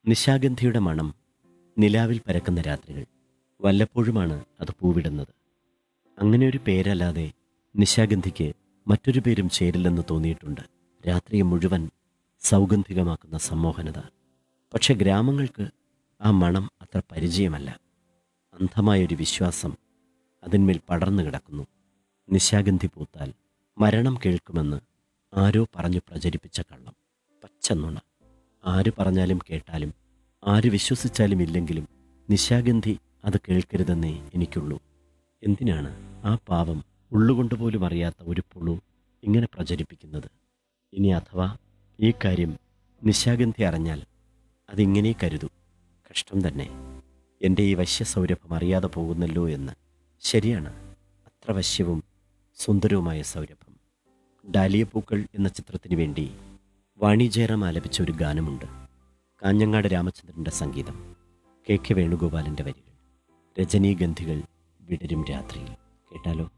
നിശാഗന്ധിയുടെ മണം നിലാവിൽ പരക്കുന്ന രാത്രികൾ വല്ലപ്പോഴുമാണ് അത് പൂവിടുന്നത് അങ്ങനെ ഒരു പേരല്ലാതെ നിശാഗന്ധിക്ക് മറ്റൊരു പേരും ചേരില്ലെന്ന് തോന്നിയിട്ടുണ്ട് രാത്രിയെ മുഴുവൻ സൗഗന്ധികമാക്കുന്ന സമ്മോഹനത പക്ഷെ ഗ്രാമങ്ങൾക്ക് ആ മണം അത്ര പരിചയമല്ല അന്ധമായൊരു വിശ്വാസം അതിന്മേൽ പടർന്നു കിടക്കുന്നു നിശാഗന്ധി പൂത്താൽ മരണം കേൾക്കുമെന്ന് ആരോ പറഞ്ഞു പ്രചരിപ്പിച്ച കള്ളം പച്ചനുണ ആര് പറഞ്ഞാലും കേട്ടാലും ആര് വിശ്വസിച്ചാലും ഇല്ലെങ്കിലും നിശാഗന്ധി അത് കേൾക്കരുതെന്നേ എനിക്കുള്ളൂ എന്തിനാണ് ആ പാവം ഉള്ളുകൊണ്ടുപോലും അറിയാത്ത ഒരു പുളു ഇങ്ങനെ പ്രചരിപ്പിക്കുന്നത് ഇനി അഥവാ ഈ കാര്യം നിശാഗന്ധി അറിഞ്ഞാൽ അതിങ്ങനെ കരുതൂ കഷ്ടം തന്നെ എൻ്റെ ഈ വശ്യസൗരഭം അറിയാതെ പോകുന്നല്ലോ എന്ന് ശരിയാണ് അത്ര വശ്യവും സുന്ദരവുമായ സൗരഭം ഡാലിയപ്പൂക്കൾ എന്ന ചിത്രത്തിന് വേണ്ടി വാണി ജയറാം ആലപിച്ച ഒരു ഗാനമുണ്ട് കാഞ്ഞങ്ങാട് രാമചന്ദ്രൻ്റെ സംഗീതം കെ കെ വേണുഗോപാലിൻ്റെ വരികൾ രജനീഗന്ധികൾ വിടരും രാത്രിയിൽ കേട്ടാലോ